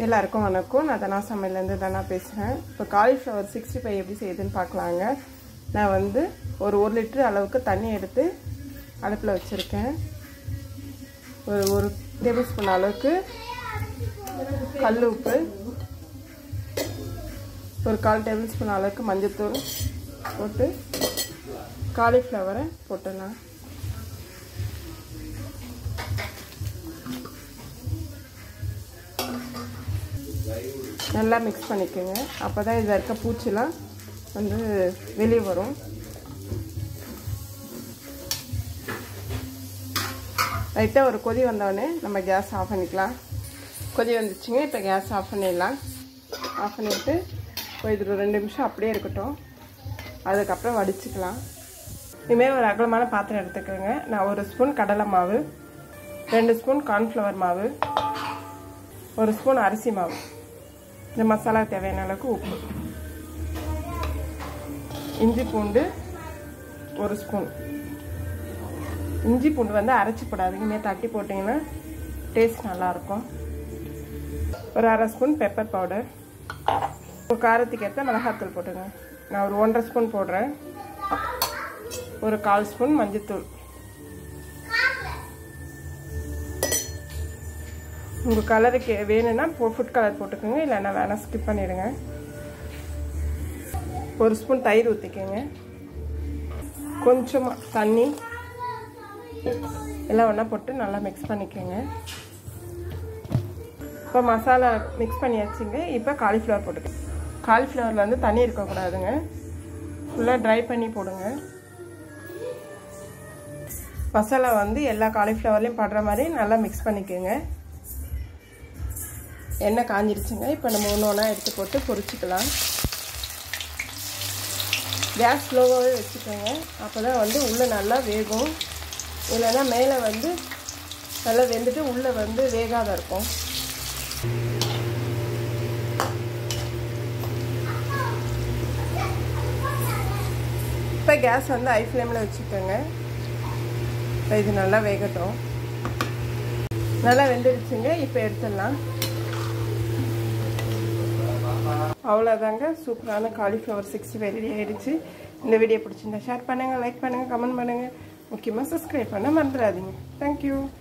எல்லாருக்கும் வணக்கம் நான் தனா சமையல்லேருந்து தனா பேசுகிறேன் இப்போ காலிஃப்ளவர் சிக்ஸ்டி ஃபைவ் எப்படி செய்யுதுன்னு பார்க்கலாங்க நான் வந்து ஒரு ஒரு லிட்டர் அளவுக்கு தண்ணி எடுத்து அடுப்பில் வச்சுருக்கேன் ஒரு ஒரு டேபிள் ஸ்பூன் அளவுக்கு கல் உப்பு ஒரு கால் டேபிள் ஸ்பூன் அளவுக்கு மஞ்சள்தூள் போட்டு காலிஃப்ளவரை போட்டுடலாம் நல்லா மிக்ஸ் பண்ணிக்கோங்க அப்போ தான் இதில் இருக்க பூச்சிலாம் வந்து வெளியே வரும் லைட்டாக ஒரு கொதி வந்தோடனே நம்ம கேஸ் ஆஃப் பண்ணிக்கலாம் கொதி வந்துச்சுங்க இப்போ கேஸ் ஆஃப் பண்ணிடலாம் ஆஃப் பண்ணிவிட்டு இப்போ இது ஒரு ரெண்டு நிமிஷம் அப்படியே இருக்கட்டும் அதுக்கப்புறம் வடிச்சுக்கலாம் இனிமேல் ஒரு அகலமான பாத்திரம் எடுத்துக்கோங்க நான் ஒரு ஸ்பூன் கடலை மாவு ரெண்டு ஸ்பூன் கார்ன்ஃப்ளவர் மாவு ஒரு ஸ்பூன் அரிசி மாவு இந்த மசாலா தேவையான அளவுக்கு உப்பு இஞ்சி பூண்டு ஒரு ஸ்பூன் இஞ்சி பூண்டு வந்து அரைச்சி போடாதீங்க இனிமேல் தட்டி போட்டிங்கன்னா டேஸ்ட் நல்லாயிருக்கும் ஒரு அரை ஸ்பூன் பெப்பர் பவுடர் ஒரு காரத்துக்கு ஏற்ற மிளகாத்தூள் போட்டுங்க நான் ஒரு ஒன்றரை ஸ்பூன் போடுறேன் ஒரு கால் ஸ்பூன் மஞ்சத்தூள் உங்கள் கலருக்கு வேணும்னா ஃபுட் கலர் போட்டுக்கோங்க இல்லைன்னா வேணால் ஸ்கிப் பண்ணிவிடுங்க ஒரு ஸ்பூன் தயிர் ஊற்றிக்கோங்க கொஞ்சமாக தண்ணி எல்லாம் ஒன்றா போட்டு நல்லா மிக்ஸ் பண்ணிக்கோங்க இப்போ மசாலா மிக்ஸ் பண்ணியாச்சுங்க இப்போ காலிஃப்ளவர் போட்டுக்கோங்க காலிஃப்ளவரில் வந்து தண்ணி இருக்கக்கூடாதுங்க ஃபுல்லாக ட்ரை பண்ணி போடுங்க மசாலா வந்து எல்லா காலிஃப்ளவர்லேயும் படுற மாதிரி நல்லா மிக்ஸ் பண்ணிக்கோங்க எண்ணெய் காஞ்சிருச்சுங்க இப்போ நம்ம ஒன்று ஒன்றா எடுத்து போட்டு பொரிச்சிக்கலாம் கேஸ் ஸ்லோவாகவே வச்சுக்கோங்க அப்போ தான் வந்து உள்ளே நல்லா வேகும் இல்லைன்னா மேலே வந்து நல்லா வெந்துட்டு உள்ளே வந்து வேகாத இருக்கும் இப்போ கேஸ் வந்து ஹை ஃப்ளேமில் வச்சுக்கோங்க இப்போ இது நல்லா வேகட்டும் நல்லா வெந்துடுச்சுங்க இப்போ எடுத்துடலாம் அவ்வளோதாங்க சூப்பரான காலிஃப்ளவர் சிக்ஸ்டி ஃபைவ் ரெடி ஆகிடுச்சு இந்த வீடியோ பிடிச்சிருந்தா ஷேர் பண்ணுங்கள் லைக் பண்ணுங்கள் கமெண்ட் பண்ணுங்கள் முக்கியமாக சப்ஸ்கிரைப் பண்ண மறந்துடாதீங்க தேங்க்யூ